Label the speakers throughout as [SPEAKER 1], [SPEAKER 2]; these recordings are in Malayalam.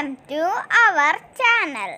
[SPEAKER 1] വെൽക്കം ടു അവർ ചാനൽ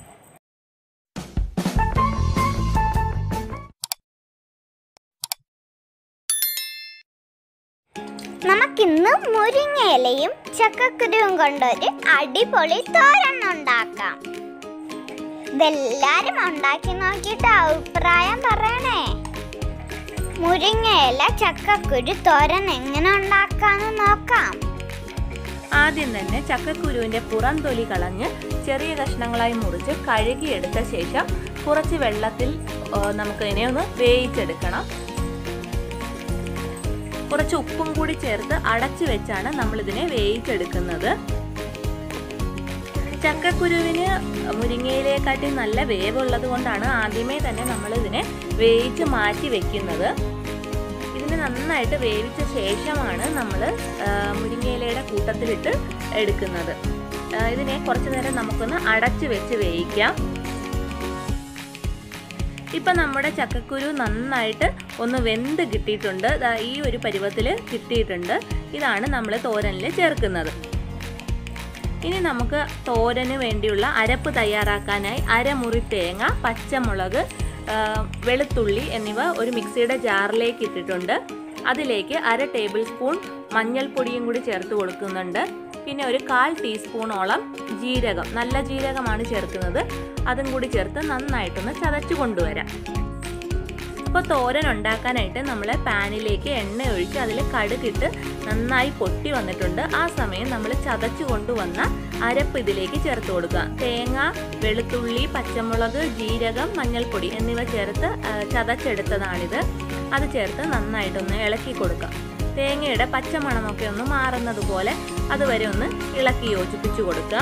[SPEAKER 1] നമുക്കിന്ന് മുരിങ്ങയിലയും ചക്കക്കുരുവും കൊണ്ടൊരു അടിപൊളി തോരൻ ഉണ്ടാക്കാം ഇതെല്ലാരും ഉണ്ടാക്കി നോക്കിയിട്ട് അഭിപ്രായം പറയണേ മുരിങ്ങയില ചക്കക്കുരു തോരൻ എങ്ങനെ ഉണ്ടാക്കാന്ന് നോക്കാം
[SPEAKER 2] ആദ്യം തന്നെ ചക്കക്കുരുവിന്റെ പുറം തൊലി കളഞ്ഞ് ചെറിയ കഷ്ണങ്ങളായി മുറിച്ച് കഴുകിയെടുത്ത ശേഷം കുറച്ച് വെള്ളത്തിൽ ആ, നമുക്ക് ഇതിനെ ഒന്ന് വേവിച്ചെടുക്കണം കുറച്ച് ഉപ്പും കൂടി ചേർത്ത് അടച്ചു വെച്ചാണ് നമ്മൾ ഇതിനെ വേവിച്ചെടുക്കുന്നത് ചക്കക്കുരുവിന് മുരിങ്ങയിലേക്കാട്ടി നല്ല വേവുള്ളത് കൊണ്ടാണ് ആദ്യമേ തന്നെ നമ്മൾ ഇതിനെ വേവിച്ച് മാറ്റി വെക്കുന്നത് ഇതിനെ നന്നായിട്ട് വേവിച്ച ശേഷമാണ് നമ്മൾ മുരിങ്ങയിലയുടെ കൂട്ടത്തിലിട്ട് എടുക്കുന്നത് ആ, ഇതിനെ കുറച്ച് നേരം നമുക്കൊന്ന് അടച്ചു വെച്ച് വേവിക്കാം ഇപ്പൊ നമ്മുടെ ചക്കക്കുരു നന്നായിട്ട് ഒന്ന് വെന്ത് കിട്ടിയിട്ടുണ്ട് ദാ ഈ ഒരു പരുവത്തിൽ കിട്ടിയിട്ടുണ്ട് ഇതാണ് നമ്മൾ തോരനിൽ ചേർക്കുന്നത് ഇനി നമുക്ക് തോരന് വേണ്ടിയുള്ള അരപ്പ് തയ്യാറാക്കാനായി അരമുറി തേങ്ങ പച്ചമുളക് ആ, വെളുത്തുള്ളി എന്നിവ ഒരു മിക്സിയുടെ ജാറിലേക്ക് ഇട്ടിട്ടുണ്ട് അതിലേക്ക് അര ടേബിൾ സ്പൂൺ മഞ്ഞൾപ്പൊടിയും കൂടി ചേർത്ത് കൊടുക്കുന്നുണ്ട് പിന്നെ ഒരു കാൽ ടീസ്പൂണോളം ജീരകം നല്ല ജീരകമാണ് ചേർക്കുന്നത് അതും കൂടി ചേർത്ത് നന്നായിട്ടൊന്ന് ചതച്ചു കൊണ്ടുവരാം ഇപ്പോൾ തോരൻ ഉണ്ടാക്കാനായിട്ട് നമ്മൾ പാനിലേക്ക് എണ്ണ ഒഴിച്ച് അതിൽ കടുകിട്ട് നന്നായി പൊട്ടി വന്നിട്ടുണ്ട് ആ സമയം നമ്മൾ ചതച്ചു കൊണ്ടുവന്ന അരപ്പ് ഇതിലേക്ക് ചേർത്ത് കൊടുക്കുക തേങ്ങ വെളുത്തുള്ളി പച്ചമുളക് ജീരകം മഞ്ഞൾപ്പൊടി എന്നിവ ചേർത്ത് ആ, ചതച്ചെടുത്തതാണിത് അത് ചേർത്ത് നന്നായിട്ടൊന്ന് ഇളക്കി കൊടുക്കുക തേങ്ങയുടെ പച്ചമണമൊക്കെ ഒന്ന് മാറുന്നത് പോലെ അതുവരെ ഒന്ന് ഇളക്കി യോജിപ്പിച്ചു കൊടുക്കുക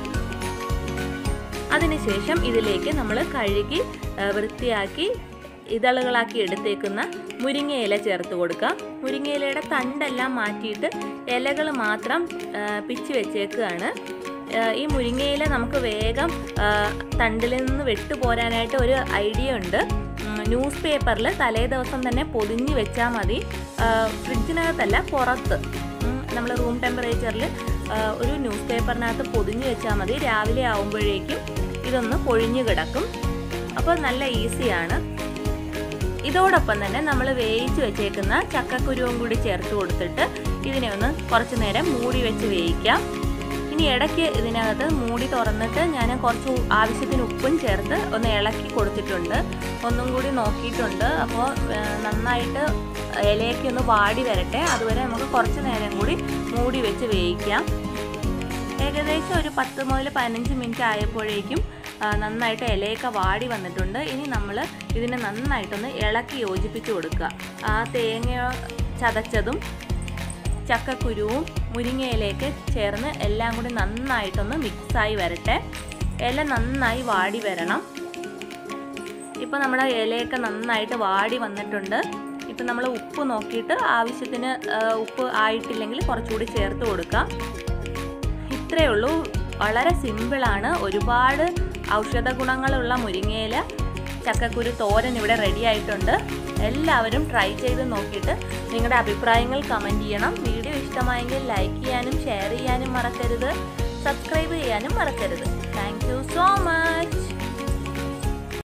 [SPEAKER 2] അതിനുശേഷം ഇതിലേക്ക് നമ്മൾ കഴുകി ആ, വൃത്തിയാക്കി ഇതളുകളാക്കി എടുത്തേക്കുന്ന മുരിങ്ങയില ചേർത്ത് കൊടുക്കുക മുരിങ്ങയിലയുടെ തണ്ടെല്ലാം മാറ്റിയിട്ട് ഇലകൾ മാത്രം ആ, പിച്ചി വെച്ചേക്കുകയാണ് ആ, ഈ മുരിങ്ങയില നമുക്ക് വേഗം ആ, തണ്ടിൽ നിന്ന് വെട്ടുപോരാനായിട്ട് ഒരു ഐഡിയ ഉണ്ട് ഉം, ന്യൂസ് പേപ്പറിൽ തലേ ദിവസം തന്നെ പൊതിഞ്ഞ് വെച്ചാൽ മതി ആ, ഫ്രിഡ്ജിനകത്തല്ല പുറത്ത് നമ്മൾ റൂം ടെമ്പറേച്ചറിൽ ഒരു ന്യൂസ് പേപ്പറിനകത്ത് പൊതിഞ്ഞ് വെച്ചാൽ മതി രാവിലെ ആവുമ്പോഴേക്കും ഇതൊന്ന് പൊഴിഞ്ഞു കിടക്കും അപ്പോൾ നല്ല ഈസിയാണ് ഇതോടൊപ്പം തന്നെ നമ്മൾ വേവിച്ച് വെച്ചേക്കുന്ന ചക്കക്കുരുവും കൂടി ചേർത്ത് കൊടുത്തിട്ട് ഇതിനെ ഒന്ന് കുറച്ച് നേരം മൂടി വെച്ച് വേവിക്കാം ഇനി ഇടയ്ക്ക് ഇതിനകത്ത് മൂടി തുറന്നിട്ട് ഞാൻ കുറച്ച് ഉ- ആവശ്യത്തിന് ഉപ്പും ചേർത്ത് ഒന്ന് ഇളക്കി കൊടുത്തിട്ടുണ്ട് ഒന്നും കൂടി നോക്കിയിട്ടുണ്ട് അപ്പോൾ നന്നായിട്ട് ഇലയൊക്കെ ഒന്ന് വാടി വരട്ടെ അതുവരെ നമുക്ക് കുറച്ച് നേരം കൂടി മൂടി വെച്ച് വേവിക്കാം ഏകദേശം ഒരു പത്ത് മുതൽ പതിനഞ്ച് മിനിറ്റ് ആയപ്പോഴേക്കും ആ, നന്നായിട്ട് ഇലയൊക്കെ വാടി വന്നിട്ടുണ്ട് ഇനി നമ്മൾ ഇതിനെ നന്നായിട്ടൊന്ന് ഇളക്കി യോജിപ്പിച്ച് കൊടുക്കുക ആ തേങ്ങ ചതച്ചതും ചക്കക്കുരുവും മുരിങ്ങയിലേക്ക് ചേർന്ന് എല്ലാം കൂടി നന്നായിട്ടൊന്ന് മിക്സായി വരട്ടെ ഇല നന്നായി വാടി വരണം ഇപ്പോൾ നമ്മുടെ ഇലയൊക്കെ നന്നായിട്ട് വാടി വന്നിട്ടുണ്ട് ഇപ്പം നമ്മൾ ഉപ്പ് നോക്കിയിട്ട് ആവശ്യത്തിന് ആ, ഉപ്പ് ആയിട്ടില്ലെങ്കിൽ കുറച്ചുകൂടി ചേർത്ത് കൊടുക്കാം ഇത്രയേ ഉള്ളൂ വളരെ സിമ്പിളാണ് ഒരുപാട് ഔഷധ ഗുണങ്ങളുള്ള മുരിങ്ങയില ചക്കക്കുരു തോരൻ ഇവിടെ റെഡി ആയിട്ടുണ്ട് എല്ലാവരും ട്രൈ ചെയ്ത് നോക്കിയിട്ട് നിങ്ങളുടെ അഭിപ്രായങ്ങൾ കമൻറ്റ് ചെയ്യണം വീഡിയോ ഇഷ്ടമായെങ്കിൽ ലൈക്ക് ചെയ്യാനും ഷെയർ ചെയ്യാനും മറക്കരുത് സബ്സ്ക്രൈബ് ചെയ്യാനും മറക്കരുത് താങ്ക് യു സോ മച്ച്